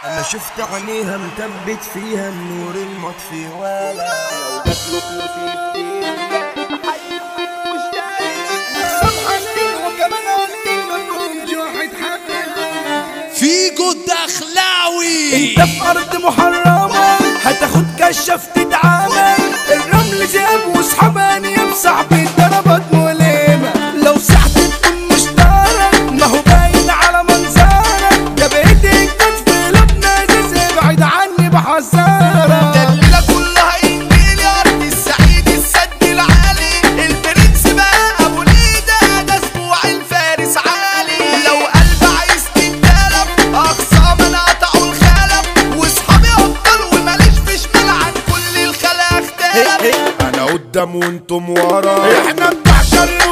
انا شفت عينيها مثبت فيها النور المطفي ولا لو جات له فلوسي فيجو الدخلاوي انت في ارض محرمة هتاخد كشف تتعامل الرمل ذئب وصحباني بصعب الضربات مؤلمة لو ساعة تكون مشترك ما هو باين على منظرك ده بايدك في قلوبنا ازاز ابعد عني بحذرك الليلة كلها انجيل يا ارض السعيد السد العالي البرنس بقى ابو ليدة ده اسبوع الفارس عالي لو قلب عايز تتدلب اقصى من قطعوا الخلف واصحابي ابطال وماليش في شمال عن كل الخلا اختلف انا قدام وانتم ورا احنا بتاع شر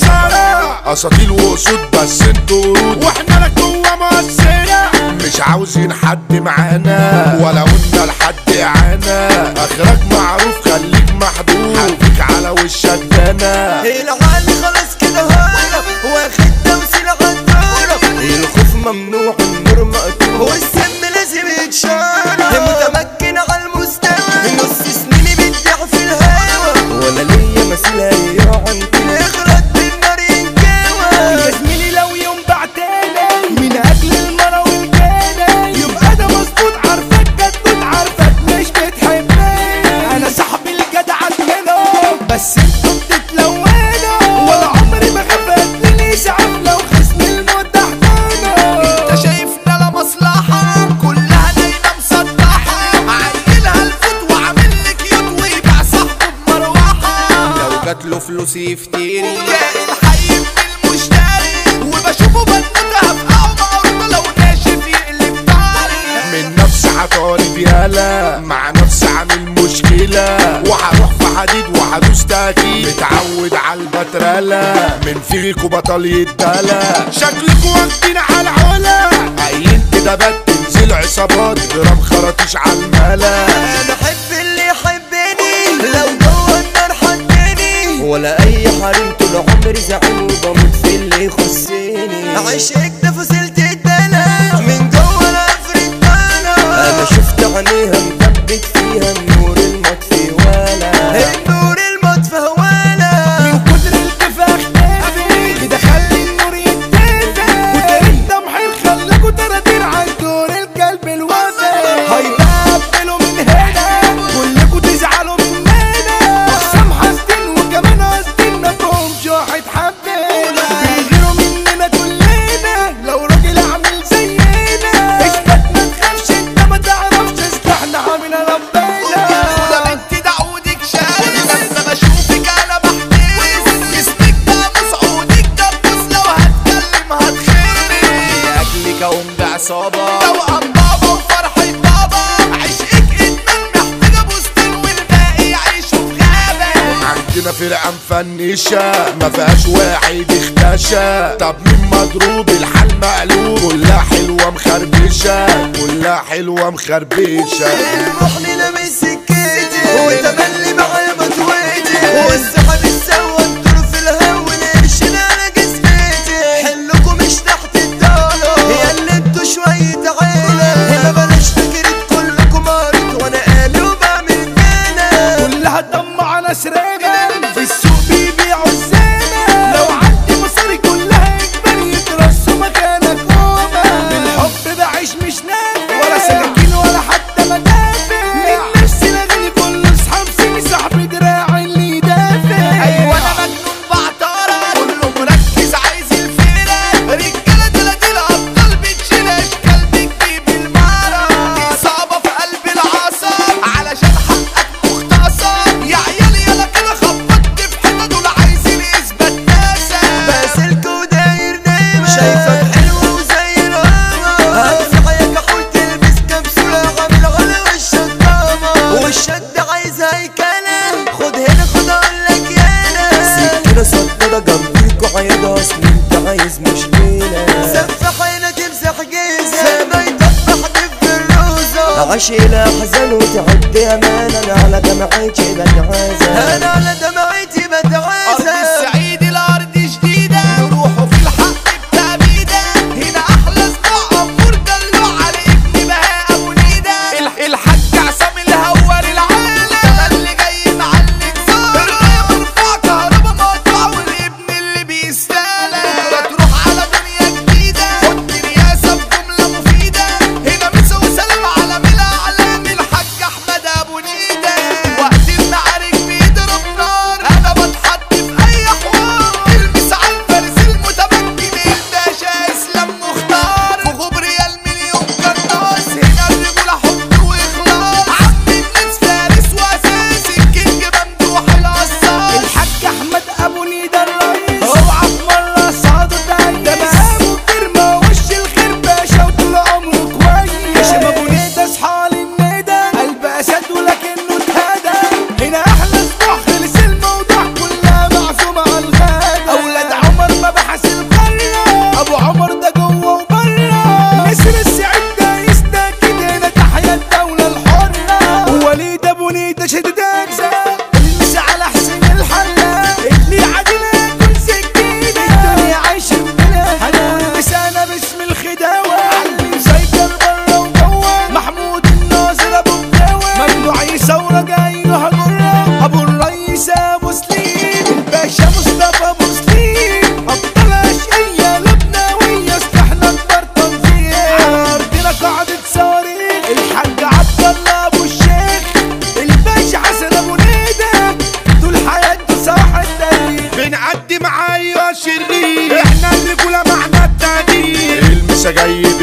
ومكسرة اساطيل واسود بس انتوا ورود واحنا لك جوه مؤثرة مش عاوزين حد معانا ولا قلنا لحد اعانا اخرك معروف خليك محدود هديك على وشك دانا العالي خلاص كده هرب واخد توسيل غدارة الخوف ممنوع النور مقطوع والسم لازم يتشرب متمكن على المستوى نص سنيني بتضيع في الهوا ولا ليا مثيل هيقعن اخرج بالنار ينكوى يا زميلي لو يوم بعتني من اجل المرة والجنة يبقى ده مظبوط عارفك جدود عارفك مش بتحبني انا صاحب الجدع منهم بس انتوا بتتلونوا ولا عمري ما خفت لي اسعاف لو خصم الموت تحتنا انت شايفنا لا مصلحة كلها نايمة مسطحة عدلها الفوت وعامل لك يوت ويبيع صاحبه بمروحة لو جات له فلوس يفتري كائن حي من المشتري وبشوفه بنوتها في قومة لو ناشف يقلب طاري من نفس عطاري يالا مع نفس عامل مشكلة وهروح في حديد وهدوس تأكيد متعود على البترالة من فيكوا بطل يتدلى شكلكوا واخدين على العلا قايلين كده بات تنزل عصابات جرام خراطيش على الملا انا احب اللي يحبني لو جوه النار حطني ولا اي حريم طول عمري زعيم وبموت في اللي يخصني عشقك ده فصلت الدلع من جوه العفريت انا انا شفت عينيها مثبت فيها النور المطفي ولا النور المطفي ولا من كتر الكفاح اختفي كده خلي النور يتدفى وتريد تمحير خلاكوا تراتير عن دور القلب الوفي هيقبلوا من هنا كلكوا تزعلوا مننا اقسام حاسدين وكمان قاصدين ما فيهمش واحد حبينا بيغيروا مننا كلنا لو راجل عامل زينا اثبت ما تخافش انت ما تعرفش اصلحنا عامل ربنا وده بنت دعودك شاري لما بشوفك انا بحترس جسمك ده مسعودك ده بص لو هتكلم هتخرس اجلك اقوم بعصابه توأم بابا وفرحة بابا عشقك ادمان محتاجة بوستين والباقي يعيشوا في غابة عندنا فرقة مفنشة ما فيهاش واحد اختشى طب مين مضروب الحال مقلوب كلها حلوة مخربشة كلها حلوة مخربشة روح لنا من سكتي وتملي معايا متويتي والسحب السوا انتوا في الهوا القرشين على جسمتي حلكم مش تحت الدولة يا اللي انتوا شوية عيلة ما بلاش فكرة كلكم مريض وانا قالي وبعمل كده كلها طمع ناس راجل في السوق بيبيعوا الزينة لو عندي مصاري كلها اجباري يترصوا مكانك قومة بالحب بعيش مش نافع ولا سكاكين ولا حتى مدافع من نفسي الاغاني كل اصحاب سيبي صاحبي دراعي اللي يدافع ايوه انا مجنون بعطارة كله مركز عايز الفيرة رجالة تلاتين ابطال بتشيل اشكال بتجيب المعرة دي اصابة في قلب العصب علشان حقك مختصر يا عيال يلا كده خبطت في حتة دول عايزين اثبات ناسا باسلك وداير نايمة شايفك حلو وزي القمر هتفحيك احاول تلبس كبسولة عامل على وشك قمر والشد عايز هيكلة خد هنا خد اقولك يالا سكينة صدرة جنبيك وعيادة اصل انت عايز مشكلة سفح هنا تمسح جيزة ما يطبح في الروزة عاش الى احزان وتعد امان انا على دمعتي بتعازة انا على دمعتي أرض بتعازة السعيد الأرض جديدة روحوا في الحق بتأبيدة هنا أحلى صباع أمور دلوع على ابن بهاء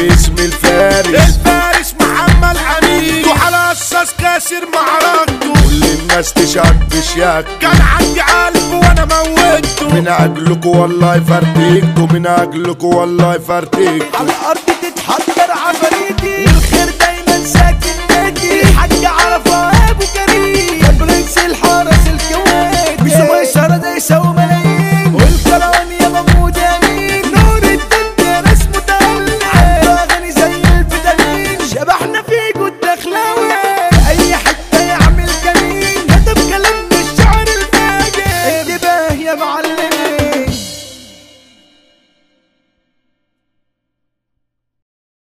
باسم الفارس الفارس محمد امين على اساس كاسر معركته كل الناس تشهد بشياك كان عندي قلب وانا موتته من اجلكوا والله فرتكته من اجلكوا والله فرتكته على الارض